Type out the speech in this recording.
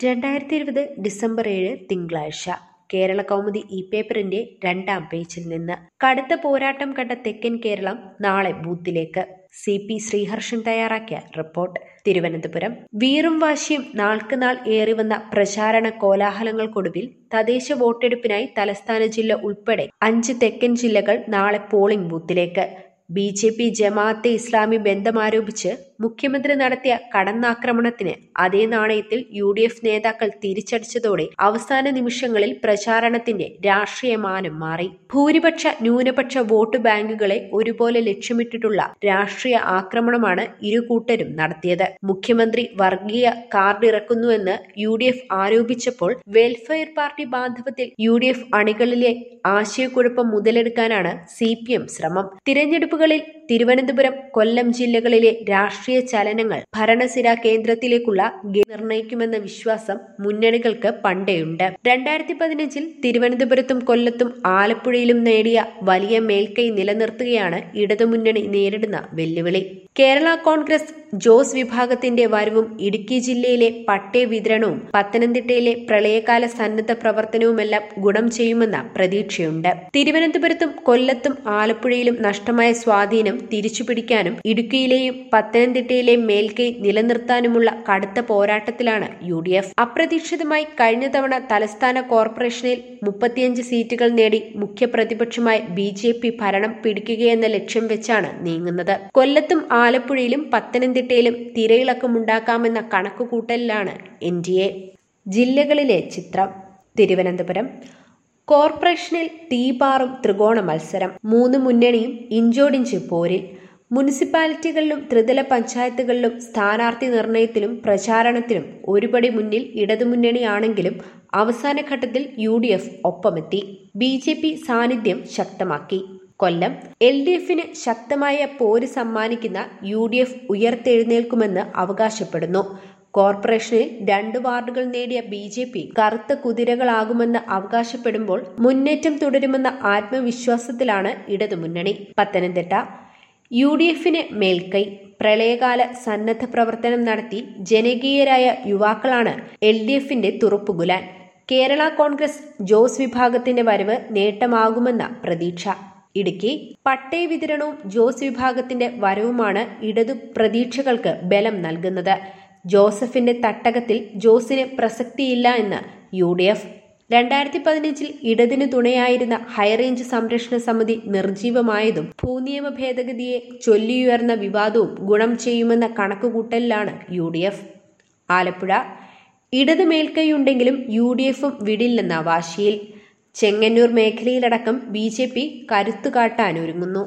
രണ്ടായിരത്തി ഇരുപത് ഡിസംബർ ഏഴ് തിങ്കളാഴ്ച കേരള കൗമുദി ഇ പേപ്പറിന്റെ രണ്ടാം പേജിൽ നിന്ന് കടുത്ത പോരാട്ടം കണ്ട തെക്കൻ കേരളം നാളെ ബൂത്തിലേക്ക് സി പി ശ്രീഹർഷൻ തയ്യാറാക്കിയ റിപ്പോർട്ട് തിരുവനന്തപുരം വീറും വാശിയും നാൾക്ക് നാൾ ഏറിവന്ന പ്രചാരണ കോലാഹലങ്ങൾക്കൊടുവിൽ തദ്ദേശ വോട്ടെടുപ്പിനായി തലസ്ഥാന ജില്ല ഉൾപ്പെടെ അഞ്ച് തെക്കൻ ജില്ലകൾ നാളെ പോളിംഗ് ബൂത്തിലേക്ക് B J P Jamaat-e Islami ബന്ധമാരോപിച്ച് മുഖ്യമന്ത്രി നടത്തിയ കടന്നാക്രമണത്തിന് അതേ നാണയത്തിൽ യു ഡി എഫ് നേതാക്കൾ തിരിച്ചടിച്ചതോടെ അവസാന നിമിഷങ്ങളിൽ പ്രചാരണത്തിന്റെ രാഷ്ട്രീയ മാനം മാറി ഭൂരിപക്ഷ ന്യൂനപക്ഷ വോട്ട് ബാങ്കുകളെ ഒരുപോലെ ലക്ഷ്യമിട്ടിട്ടുള്ള രാഷ്ട്രീയ ആക്രമണമാണ് ഇരു കൂട്ടരും നടത്തിയത് മുഖ്യമന്ത്രി വർഗീയ കാർഡ് ഇറക്കുന്നുവെന്ന് യു ഡി എഫ് ആരോപിച്ചപ്പോൾ വെൽഫെയർ പാർട്ടി ബാന്ധവത്തിൽ യു ഡി എഫ് അണികളിലെ ആശയക്കുഴപ്പം മുതലെടുക്കാനാണ് സി പി എം ശ്രമം തിരഞ്ഞെടുപ്പുകളിൽ തിരുവനന്തപുരം കൊല്ലം ജില്ലകളിലെ രാഷ്ട്രീയ ചലനങ്ങൾ ഭരണസിര കേന്ദ്രത്തിലേക്കുള്ള നിർണയിക്കുമെന്ന വിശ്വാസം മുന്നണികൾക്ക് പണ്ടേയുണ്ട് രണ്ടായിരത്തി പതിനഞ്ചിൽ തിരുവനന്തപുരത്തും കൊല്ലത്തും ആലപ്പുഴയിലും നേടിയ വലിയ മേൽക്കൈ നിലനിർത്തുകയാണ് ഇടതുമുന്നണി നേരിടുന്ന വെല്ലുവിളി കേരള കോൺഗ്രസ് ജോസ് വിഭാഗത്തിന്റെ വരവും ഇടുക്കി ജില്ലയിലെ പട്ടയ വിതരണവും പത്തനംതിട്ടയിലെ പ്രളയകാല സന്നദ്ധ പ്രവർത്തനവുമെല്ലാം ഗുണം ചെയ്യുമെന്ന പ്രതീക്ഷയുണ്ട് തിരുവനന്തപുരത്തും കൊല്ലത്തും ആലപ്പുഴയിലും നഷ്ടമായ സ്വാധീനം തിരിച്ചുപിടിക്കാനും ഇടുക്കിയിലെയും പത്തനംതിട്ടയിലെയും മേൽക്കൈ നിലനിർത്താനുമുള്ള കടുത്ത പോരാട്ടത്തിലാണ് യു ഡി എഫ് അപ്രതീക്ഷിതമായി കഴിഞ്ഞ തവണ തലസ്ഥാന കോർപ്പറേഷനിൽ മുപ്പത്തിയഞ്ച് സീറ്റുകൾ നേടി മുഖ്യ പ്രതിപക്ഷമായി ബി ജെ പി ഭരണം പിടിക്കുകയെന്ന ലക്ഷ്യം വെച്ചാണ് നീങ്ങുന്നത് കൊല്ലത്തും ആലപ്പുഴയിലും പത്തനംതിട്ടയിലും തിരയിളക്കമുണ്ടാക്കാമെന്ന കണക്കുകൂട്ടലിലാണ് എൻ ഡി എ ജില്ലകളിലെ ചിത്രം തിരുവനന്തപുരം കോർപ്പറേഷനിൽ തീപാറും ത്രികോണ മത്സരം മൂന്ന് മുന്നണിയും ഇഞ്ചോടിഞ്ച് പോരിൽ മുനിസിപ്പാലിറ്റികളിലും ത്രിതല പഞ്ചായത്തുകളിലും സ്ഥാനാർത്ഥി നിർണയത്തിലും പ്രചാരണത്തിലും ഒരുപടി മുന്നിൽ ഇടതുമുന്നണിയാണെങ്കിലും അവസാന ഘട്ടത്തിൽ യു ഡി എഫ് ഒപ്പമെത്തി ബി ജെ പി സാന്നിധ്യം ശക്തമാക്കി കൊല്ലം എൽ ഡി എഫിന് ശക്തമായ പോര് സമ്മാനിക്കുന്ന യു ഡി എഫ് ഉയർത്തെഴുന്നേൽക്കുമെന്ന് അവകാശപ്പെടുന്നു കോർപ്പറേഷനിൽ രണ്ട് വാർഡുകൾ നേടിയ ബി ജെ പി കറുത്ത കുതിരകളാകുമെന്ന് അവകാശപ്പെടുമ്പോൾ മുന്നേറ്റം തുടരുമെന്ന ആത്മവിശ്വാസത്തിലാണ് ഇടതുമുന്നണി പത്തനംതിട്ട യു ഡി എഫിന് മേൽക്കൈ പ്രളയകാല സന്നദ്ധ പ്രവർത്തനം നടത്തി ജനകീയരായ യുവാക്കളാണ് എൽ ഡി എഫിന്റെ തുറപ്പുകുലാൻ കേരള കോൺഗ്രസ് ജോസ് വിഭാഗത്തിന്റെ വരവ് നേട്ടമാകുമെന്ന പ്രതീക്ഷ ഇടുക്കി പട്ടയ വിതരണവും ജോസ് വിഭാഗത്തിന്റെ വരവുമാണ് ഇടതു പ്രതീക്ഷകൾക്ക് ബലം നൽകുന്നത് ജോസഫിന്റെ തട്ടകത്തിൽ ജോസിന് പ്രസക്തിയില്ല എന്ന് യു ഡി എഫ് രണ്ടായിരത്തി പതിനഞ്ചിൽ ഇടതിനു തുണയായിരുന്ന ഹൈറേഞ്ച് സംരക്ഷണ സമിതി നിർജീവമായതും ഭൂനിയമ ഭേദഗതിയെ ചൊല്ലിയുയർന്ന വിവാദവും ഗുണം ചെയ്യുമെന്ന കണക്കുകൂട്ടലിലാണ് യു ഡി എഫ് ആലപ്പുഴ ഇടത് മേൽക്കൈയുണ്ടെങ്കിലും യു ഡി എഫും വിടില്ലെന്ന വാശിയിൽ ചെങ്ങന്നൂർ മേഖലയിലടക്കം ബി ജെ പി കരുത്തുകാട്ടാനൊരുങ്ങുന്നു